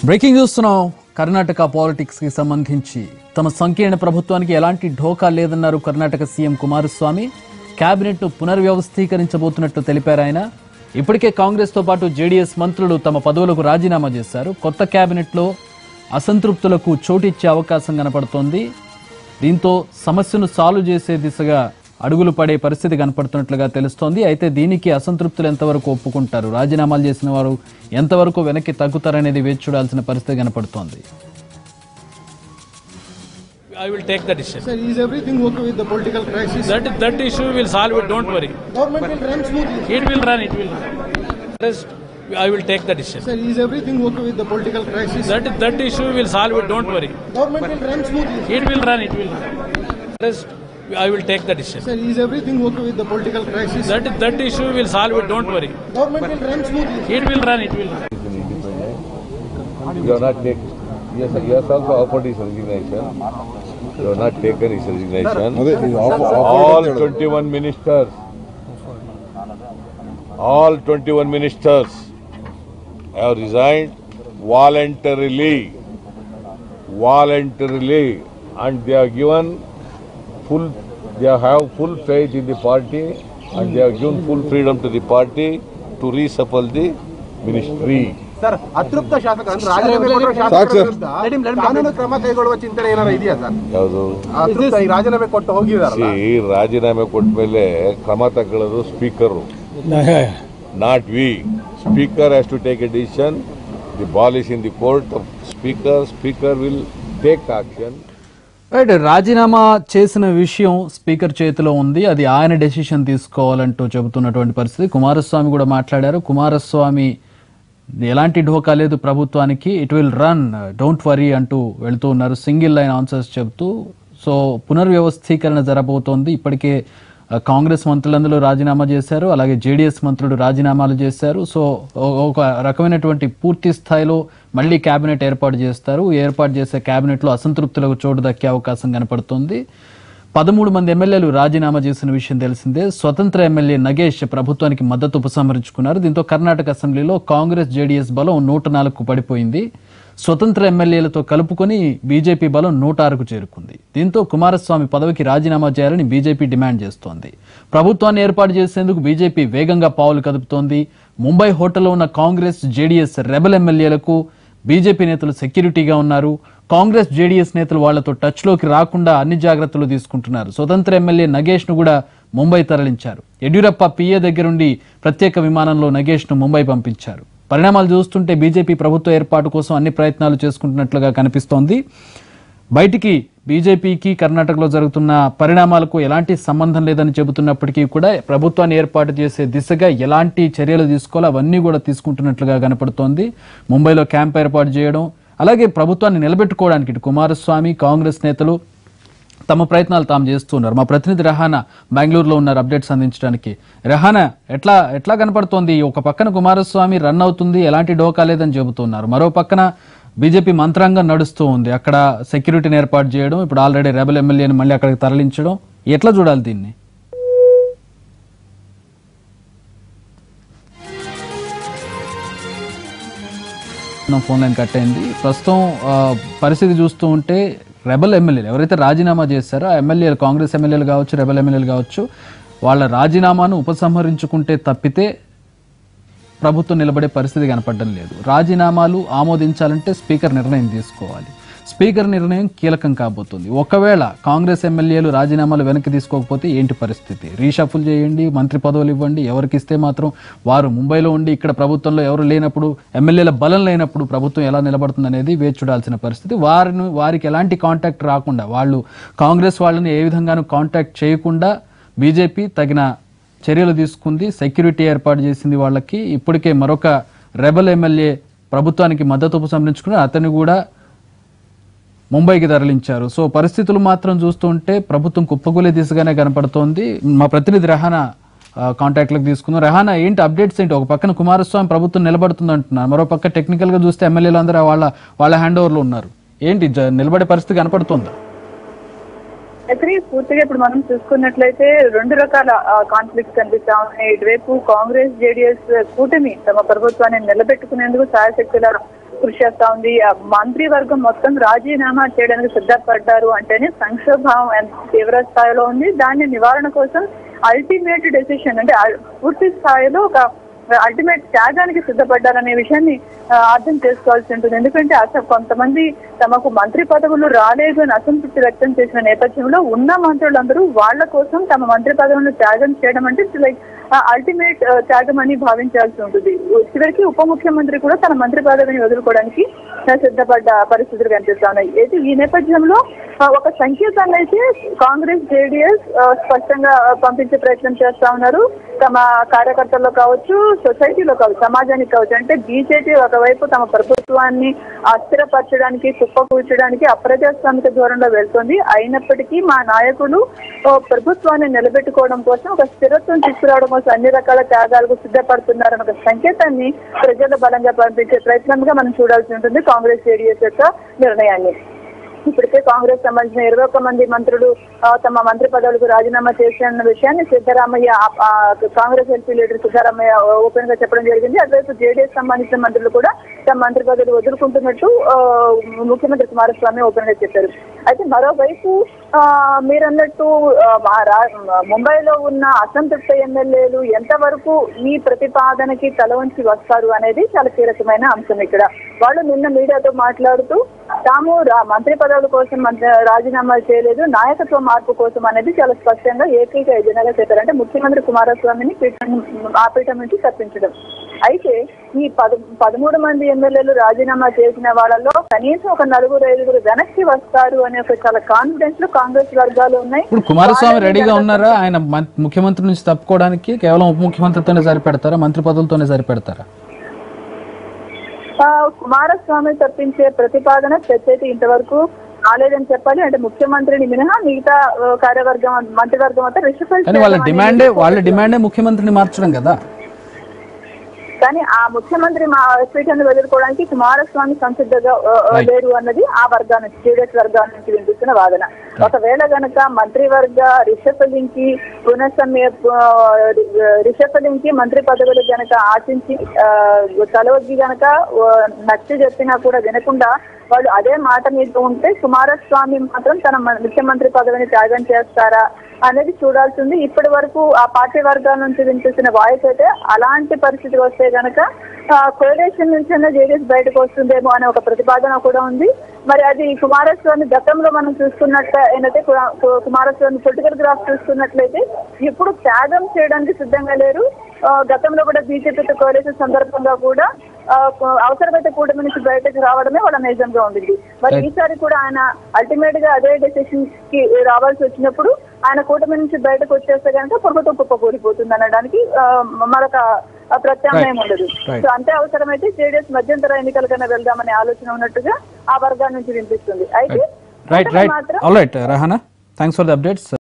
Breaking చూస్తున్నాం Karnataka politics కి సంబంధించి తమ సంకీర్ణ ప్రభుత్వానికి ఎలాంటి ఢోకా లేదన్నారు కర్ణాటక సీఎం కుమారస్వామి కేబినెట్ ను పునర్వ్యవస్థీకరించబోతున్నట్టు తెలిపారు ఆయన ఇప్పటికే కాంగ్రెస్ తో పాటు జేడీఎస్ మంత్రులు తమ పదవులకు రాజీనామా చేశారు కొత్త కేబినెట్ లో అసంతృప్తులకు చోటిచ్చే అవకాశం కనపడుతోంది దీంతో సమస్యను సాల్వ్ చేసే దిశగా అడుగులు పడే పరిస్థితి కనపడుతున్నట్లుగా తెలుస్తోంది అయితే దీనికి అసంతృప్తులు ఎంతవరకు ఒప్పుకుంటారు రాజీనామాలు చేసిన వారు ఎంతవరకు వెనక్కి తగ్గుతారనేది వేచి చూడాల్సిన పరిస్థితి కనపడుతోంది I will take the decision. Sir, is everything okay with the political crisis? That that issue will solve it. Don't worry. Government will run smoothly. It will run. It will. Rest, I will take the decision. Sir, is everything okay with the political crisis? That that issue will solve it. Don't worry. Government will run smoothly. It will run. It will. Rest, I will take the decision. Sir, is everything okay with the political crisis? That that issue will solve it. Don't worry. Government will run smoothly. It will run. It will. You have not taken, yes, yes, also offered his resignation. You have not taken his resignation. All twenty-one ministers, all twenty-one ministers have resigned voluntarily, voluntarily, and they have given full, they have full faith in the party, and they have given full freedom to the party to reshuffle the ministry. Sir ಅತೃಪ್ತ ಶಾಸಕ ಅಂದ್ರೆ ರಾಜೀನಾಮೆ ಕೊಟ್ಟಿರೋ ಶಾಸಕರ ವಿರುದ್ಧ ಕಾನೂನು ಕ್ರಮ ಕೈಗೊಳ್ಳುವ ಚಿಂತನೆ ಏನಾರ ಇದೆಯಾ ಸರ್ ಯಾವುದು ಅತೃಪ್ತ ಈ ರಾಜೀನಾಮೆ ಕೊಟ್ಟು ಹೋಗಿದಾರಲ್ಲ ಸಿ ರಾಜೀನಾಮೆ ಕೊಟ್ಟ ಮೇಲೆ ಕ್ರಮ ತಗೊಳ್ಳೋದು speaker not we speaker has to take a decision the ball is in the court of speaker speaker will take action right రాజీనామా చేసిన విషయం స్పీకర్ చేతిలో ఉంది అది ఆయన డెసిషన్ తీసుకోవాలంటూ చెబుతున్నటువంటి పరిస్థితి కుమారస్వామి కూడా మాట్లాడారు కుమారస్వామి ఎలాంటి ఢోకా లేదు ప్రభుత్వానికి it will run don't worry అంటూ వెళ్తూ ఉన్నారు సింగిల్ లైన్ ఆన్సర్స్ చెబుతూ సో పునర్వ్యవస్థీకరణ జరబోతోంది ఇప్పటికే ఆ, కాంగ్రెస్ మంత్రులందరూ రాజీనామా చేశారు అలాగే జేడీఎస్ మంత్రులు రాజీనామాలు చేశారు సో ఓ- ఒక రకమైనటువంటి పూర్తి స్థాయిలో మళ్ళీ కేబినెట్ ఏర్పాటు చేస్తారు ఏర్పాటు చేసే కేబినెట్లో అసంతృప్తులకు చోటు దక్కే అవకాశం కనపడుతుంది పదమూడు మంది ఎమ్మెల్యేలు రాజీనామా చేసిన విషయం తెలిసిందే స్వతంత్ర ఎమ్మెల్యే నగేష్ ప్రభుత్వానికి మద్దతు ఉపసంహరించుకున్నారు దీంతో కర్ణాటక అసెంబ్లీలో కాంగ్రెస్ జేడీఎస్ బలం నూట నాలుగుకు పడిపోయింది స్వతంత్ర ఎమ్మెల్యేలతో కలుపుకొని బీజేపీ బలం నూట ఆరుకు చేరుకుంది దీంతో కుమారస్వామి పదవికి రాజీనామా చేయాలని బీజేపీ డిమాండ్ చేస్తోంది ప్రభుత్వాన్ని ఏర్పాటు చేసేందుకు బీజేపీ వేగంగా పావులు కదుపుతోంది ముంబై హోటల్లో ఉన్న కాంగ్రెస్ జేడీఎస్ రెబల్ ఎమ్మెల్యేలకు బీజేపీ నేతలు సెక్యూరిటీగా ఉన్నారు కాంగ్రెస్ జేడీఎస్ నేతలు వాళ్లతో టచ్లోకి రాకుండా అన్ని జాగ్రత్తలు తీసుకుంటున్నారు స్వతంత్ర ఎమ్మెల్యే నగేష్ ను కూడా ముంబై తరలించారు యడ్యూరప్ప పిఏ దగ్గరుండి ప్రత్యేక విమానంలో నగేష్ ను ముంబై పంపించారు పరిణామాలు చూస్తుంటే బీజేపీ ప్రభుత్వ ఏర్పాటు కోసం అన్ని ప్రయత్నాలు చేసుకుంటున్నట్లుగా కనిపిస్తోంది బయటికి బీజేపీకి కర్ణాటకలో జరుగుతున్న పరిణామాలకు ఎలాంటి సంబంధం లేదని చెబుతున్నప్పటికీ కూడా ప్రభుత్వాన్ని ఏర్పాటు చేసే దిశగా ఎలాంటి చర్యలు తీసుకోవాలో అవన్నీ కూడా తీసుకుంటున్నట్లుగా కనపడుతోంది ముంబైలో క్యాంప్ ఏర్పాటు చేయడం అలాగే ప్రభుత్వాన్ని నిలబెట్టుకోవడానికి ఇటు కుమారస్వామి కాంగ్రెస్ నేతలు తమ ప్రయత్నాలు తాము చేస్తున్నారు మా ప్రతినిధి రహానా బెంగళూరులో ఉన్నారు అప్డేట్స్ అందించడానికి రహానా ఎట్లా ఎట్లా కనపడుతోంది ఒక పక్కన కుమారస్వామి రన్ అవుతుంది ఎలాంటి డోకా లేదని చెబుతున్నారు మరో పక్కన బీజేపీ మంత్రాంగం నడుస్తూ ఉంది అక్కడ సెక్యూరిటీని ఏర్పాటు చేయడం ఇప్పుడు ఆల్రెడీ రెబల్ ఎమ్మెల్యేని మళ్ళీ అక్కడికి తరలించడం ఎట్లా చూడాలి దీన్ని నా ఫోన్ లైన్ కట్ అయింది ప్రస్తుతం ఆ, పరిస్థితి చూస్తూ ఉంటే రెబల్ ఎమ్మెల్యేలు ఎవరైతే రాజీనామా చేశారో ఆ ఎమ్మెల్యేలు కాంగ్రెస్ ఎమ్మెల్యేలు కావచ్చు రెబల్ ఎమ్మెల్యేలు కావచ్చు వాళ్ళ రాజీనామాను ఉపసంహరించుకుంటే తప్పితే ప్రభుత్వం నిలబడే పరిస్థితి కనపడడం లేదు రాజీనామాలు ఆమోదించాలంటే స్పీకర్ నిర్ణయం తీసుకోవాలి స్పీకర్ నిర్ణయం కీలకం కాబోతుంది ఒకవేళ కాంగ్రెస్ ఎమ్మెల్యేలు రాజీనామాలు వెనక్కి తీసుకోకపోతే ఏంటి పరిస్థితి రీషఫుల్ చేయండి మంత్రి పదవులు ఇవ్వండి ఎవరికి ఇస్తే మాత్రం వారు ముంబైలో ఉండి ఇక్కడ ప్రభుత్వంలో ఎవరు లేనప్పుడు ఎమ్మెల్యేల బలం లేనప్పుడు ప్రభుత్వం ఎలా నిలబడుతుంది అనేది వేచి చూడాల్సిన పరిస్థితి వారిని వారికి ఎలాంటి కాంటాక్ట్ రాకుండా వాళ్ళు కాంగ్రెస్ వాళ్ళని ఏ విధంగానూ కాంటాక్ట్ చేయకుండా బీజేపీ తగిన చర్యలు తీసుకుంది సెక్యూరిటీ ఏర్పాటు చేసింది వాళ్ళకి ఇప్పటికే మరొక రెబల్ ఎమ్మెల్యే ప్రభుత్వానికి మద్దతు ఉపసంహరించుకుని అతన్ని కూడా ముంబైకి తరలించారు సో పరిస్థితులు మాత్రం చూస్తుంటే ప్రభుత్వం కుప్పకూలే దిశగానే కనపడుతోంది మా ప్రతినిధి రహానా ఆ, కాంటాక్ట్లకు తీసుకుందాం రహానా ఏంటి అప్డేట్స్ ఏంటి ఒక పక్కన కుమారస్వామి ప్రభుత్వం నిలబడుతుంది అంటున్నారు మరో పక్క టెక్నికల్గా చూస్తే ఎమ్మెల్యేలు అందరూ వాళ్ళ వాళ్ళ హ్యాండ్ ఓవర్లో ఉన్నారు ఏంటి జ- నిలబడే పరిస్థితి కనపడుతుందా అయితే పూర్తిగా ఇప్పుడు మనం చూసుకున్నట్లయితే రెండు రకాల కాన్ఫ్లిక్ట్స్ కనిపిస్తా ఉన్నాయి ఇటువైపు కాంగ్రెస్ జేడీఎస్ కూటమి తమ ప్రభుత్వాన్ని నిలబెట్టుకునేందుకు శాయశక్తుల కృషి చేస్తా ఉంది ఆ మంత్రివర్గం మొత్తం రాజీనామా చేయడానికి సిద్ధపడ్డారు అంటేనే సంక్షోభం ఎంత తీవ్ర స్థాయిలో ఉంది దాన్ని నివారణ కోసం అల్టిమేట్ డెసిషన్ అంటే అల్- పూర్తి స్థాయిలో ఒక అల్టిమేట్ త్యాగానికి సిద్ధపడ్డారనే విషయాన్ని ఆ, అర్థం చేసుకోవాల్సి ఉంటుంది ఎందుకంటే అసలు కొంతమంది తమకు మంత్రి పదవులు రాలేదు అని అసంతృప్తి వ్యక్తం చేసిన నేపథ్యంలో ఉన్న మంత్రులందరూ వాళ్ళ కోసం తమ మంత్రి పదవులను త్యాగం చేయడం అంటే లైక్ అల్టిమేట్ త్యాగం అని భావించాల్సి ఉంటుంది చివరికి ఉప ముఖ్యమంత్రి కూడా తన మంత్రి పదవిని వదులుకోవడానికి ఆ, సిద్ధపడ్డ పరిస్థితులు కనిపిస్తున్నాయి అయితే ఈ నేపథ్యంలో ఆ, ఒక సంకేతాన్ని అయితే కాంగ్రెస్ జేడీఎస్ స్పష్టంగా ఆ, పంపించే ప్రయత్నం చేస్తా ఉన్నారు తమ కార్యకర్తల్లో కావచ్చు సొసైటీలో కావచ్చు సమాజానికి కావచ్చు అంటే బీజేపీ ఒకవైపు తమ ప్రభుత్వాన్ని అస్థిరపరచడానికి కుప్పకూర్చడానికి అప్రజాస్వామిక ధోరణిలో వెళ్తుంది అయినప్పటికీ మా నాయకులు ఓ, ప్రభుత్వాన్ని నిలబెట్టుకోవడం కోసం ఒక స్థిరత్వం తీసుకురావడం కోసం అన్ని రకాల త్యాగాలకు సిద్ధపడుతున్నారన్న ఒక సంకేతాన్ని ప్రజల బలంగా పంపించే ప్రయత్నంగా మనం చూడాల్సి ఉంటుంది కాంగ్రెస్ జేడీఎస్ యొక్క నిర్ణయాన్ని ఇప్పటికే కాంగ్రెస్ సంబంధించిన ఇరవై ఒక్క మంది మంత్రులు ఆ, తమ మంత్రి పదవులకు రాజీనామా చేసిన విషయాన్ని సిద్ధరామయ్య ఆ, ఆ, Congress LP leader Siddaramaiah open గా చెప్పడం జరిగింది అటువైపు జేడీఎస్ సంబంధించిన మంత్రులు కూడా తమ మంత్రి పదవులు వదులుకుంటున్నట్టు ఆ, ముఖ్యమంత్రి కుమారస్వామి ఓపెన్ గా చెప్పారు అయితే మరోవైపు ఆ, మీరన్నట్టు ఆ, మా రా- ముంబైలో ఉన్న అసంతృప్త ఎమ్మెల్యేలు ఎంతవరకు ఈ ప్రతిపాదనకి తల వంచి వస్తారు అనేది చాలా కీలకమైన అంశం ఇక్కడ వాళ్ళు నిన్న మీడియాతో మాట్లాడుతూ తాము రా- మంత్రి పదవుల కోసం మంత్రి రాజీనామా చేయలేదు నాయకత్వ మార్పు కోసం అనేది చాలా స్పష్టంగా ఏకైక ఎజెండాగా చెప్పారు అంటే ముఖ్యమంత్రి కుమారస్వామిని పీఠం ఆ పీఠం నుంచి తప్పించడం అయితే ఈ పద పదమూడు మంది ఎమ్మెల్యేలు రాజీనామా చేసిన వాళ్ళలో కనీసం ఒక నలుగురు ఐదుగురు వెనక్కి వస్తారు అనే ఒక చాలా కాన్ఫిడెన్స్ లో కాంగ్రెస్ వర్గాలు ఉన్నాయి ఇప్పుడు కుమారస్వామి వాళ్ళని రెడీగా జనతా ఉన్నారా ఆయన మం- ముఖ్యమంత్రి నుంచి తప్పుకోవడానికి కేవలం ఉప ముఖ్యమంత్రితోనే సరిపెడతారా మంత్రి పదవులతోనే సరిపెడతారా ఆ, కుమారస్వామి తప్పించే ప్రతిపాదన చర్చ అయితే ఇంతవరకు కాలేదని చెప్పాలి అంటే ముఖ్యమంత్రిని మినహా మిగతా ఆ, కార్యవర్గం మంత్రివర్గం అంతా రిషఫల్ కానీ వాళ్ళ డిమాండే వాళ్ళ డిమాండే ముఖ్యమంత్రిని మార్చడం కదా కానీ ఆ ముఖ్యమంత్రి మా పీఠాన్ని వదులుకోవడానికి కుమారస్వామి సంసిద్ధంగా ఆ, ఆ, Right. లేరు అన్నది ఆ వర్గాల నుంచి టీడీఎస్ వర్గాల నుంచి వినిపిస్తున్న వాదన ఒకవేళ గనక మంత్రివర్గ రిషఫలింగ్ కి పునఃసమ్య రిషఫలింగ్ కి మంత్రి పదవులు గనక ఆశించి ఆ, తలవగ్గి గనక ఆ, నచ్చి చెప్పినా కూడా వినకుండా వాళ్ళు అదే మాట మీద ఉంటే కుమారస్వామి మాత్రం తన మ- ముఖ్యమంత్రి పదవిని త్యాగం చేస్తారా అనేది చూడాల్సింది ఇప్పటి వరకు ఆ పార్టీ వర్గాల నుంచి వినిపిస్తున్న వాయిస్ అయితే అలాంటి పరిస్థితి వస్తే గనక కోలేషన్ నుంచి జేడీఎస్ బయటకు వస్తుందేమో అనే ఒక ప్రతిపాదన కూడా ఉంది మరి అది కుమారస్వామి గతంలో మనం చూసుకున్నట్టు అయినట్టే కు- కు- కుమారస్వామి పొలిటికల్ గ్రాఫ్ చూసుకున్నట్లయితే ఇప్పుడు త్యాగం చేయడానికి సిద్ధంగా లేరు ఆ, గతంలో కూడా బీజేపీతో కోలేషన్ సందర్భంగా కూడా ఆ, కు- అవసరమైతే కూటమి నుంచి బయటకు రావడమే వాళ్ళ నైజంగా ఉండింది మరి ఈసారి కూడా ఆయన అల్టిమేట్ గా అదే డెసిషన్ కి రావాల్సి వచ్చినప్పుడు ఆయన కూటమి నుంచి బయటకు వచ్చేస్తే కనుక ప్రభుత్వం కుప్పకూలిపోతుంది అనడానికి ఆ, మరొక ఆ, ప్రత్యామ్నాయం ఉండదు Right. సో అంతే అవసరమైతే జేడీఎస్ మధ్యంతర ఎన్నికలకైనా వెళ్దామనే ఆలోచన ఉన్నట్టుగా ఆ వర్గాల నుంచి వినిపిస్తుంది అయితే రైట్ కూటమి రైట్ మాత్రం all right Rahana thanks for the updates